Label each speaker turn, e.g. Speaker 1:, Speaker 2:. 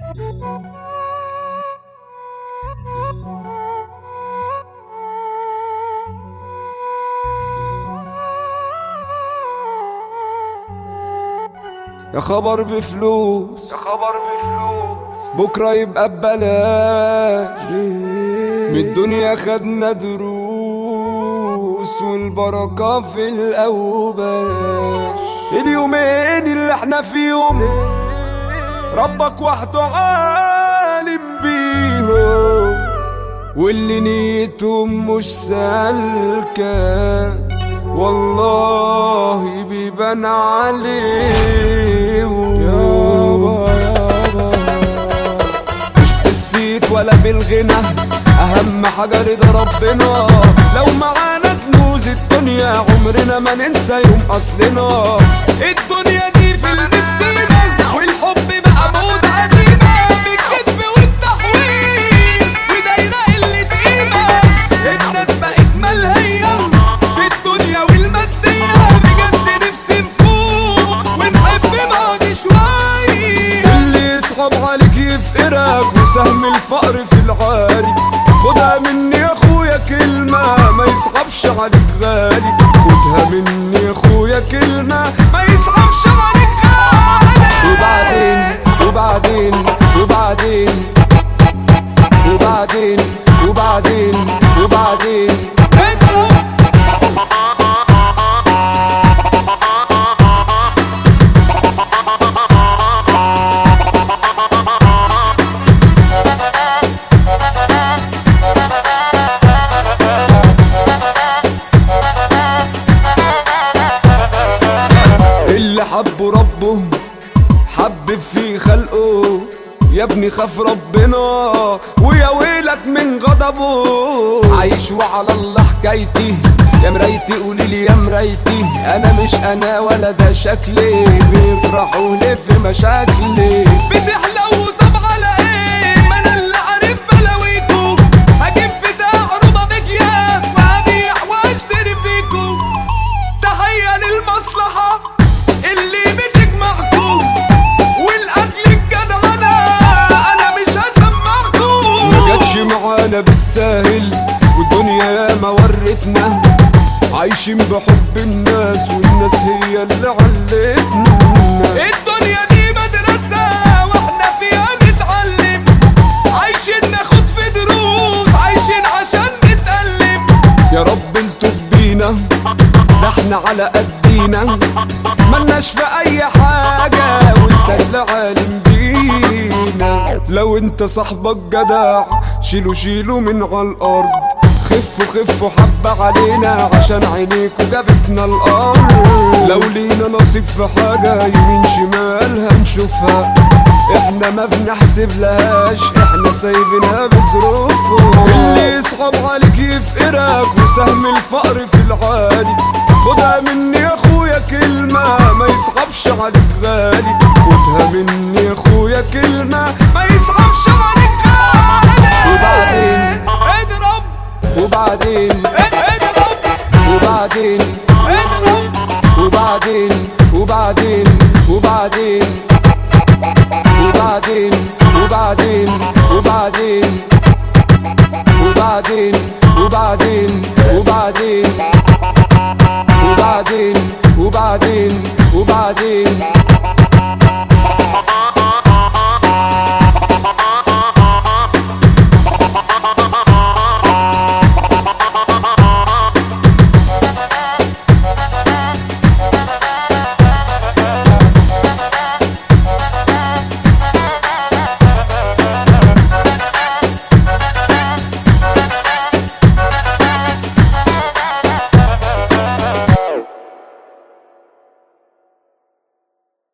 Speaker 1: يا خبر بفلوس
Speaker 2: يا خبر بفلوس
Speaker 1: بكرة يبقى ببلاش من الدنيا خدنا دروس والبركة في الأوباش اليومين اللي احنا فيهم ربك وحده عالم بيهم واللي نيتهم مش سالكة والله بيبان عليهم يابا يابا مش بالصيت ولا بالغنى اهم حاجة رضا ربنا لو معانا كنوز الدنيا عمرنا ما ننسى يوم اصلنا الدنيا دي في المكسيمة والحب بقى موضة قديمة بالكذب والتحويل ودايرة قلة قيمة الناس بقت ملهية في الدنيا والمادية بجد نفسي نفوق ونحب بعض شوية اللي يصعب عليك يفقرك وسهم الفقر في العالي خدها مني يا اخويا كلمة ما يصعبش عليك غالي خدها مني يا اخويا كلمة ما يصعبش عليك غالي وبعدين وبعدين وبعدين وبعدين وبعدين وبعدين اضرب اللي حبه ربه حبب في خلقه يا ابني خاف ربنا ويا ويلك من غضبه عايش وعلى الله حكايتي يا مرايتي قولي لي يا مرايتي انا مش انا ولا ده شكلي بيفرحوا لي في مشاكلي بتحلو طب على ايه ما انا اللي عارف بلاويكو هجيب بتاع ربابك يا وابيع واشتري فيكو تحية للمصلحة اللي بتجمعكم والأكل الجدعنة أنا مش هسمعكم ما جاتش معانا بالساهل والدنيا ياما ورتنا عايشين بحب الناس والناس هي اللي علتنا الدنيا دي مدرسة واحنا فيها نتعلم عايشين ناخد في دروس عايشين عشان نتألم يا رب الطف بينا ده احنا على قدينا ملناش في اي حاجة وانت اللي عالم بينا لو انت صاحبك جدع شيلوا شيلوا من على الارض خفوا خفوا حبة علينا عشان عينيكوا جابتنا الارض لو لينا نصيب في حاجة يمين شمال هنشوفها احنا ما بنحسب لهاش احنا سايبينها بظروفه اللي يصعب عليك يفقرك وسهم الفقر في العالي خدها مني يا اخويا كلمة ما يصعبش عليك غالي خدها مني يا اخويا كلمة ما يصعبش عليك غالي وبعدين اضرب وبعدين اضرب وبعدين اضرب وبعدين وبعدين وبعدين وبعدين وبعدين وبعدين وبعدين وبعدين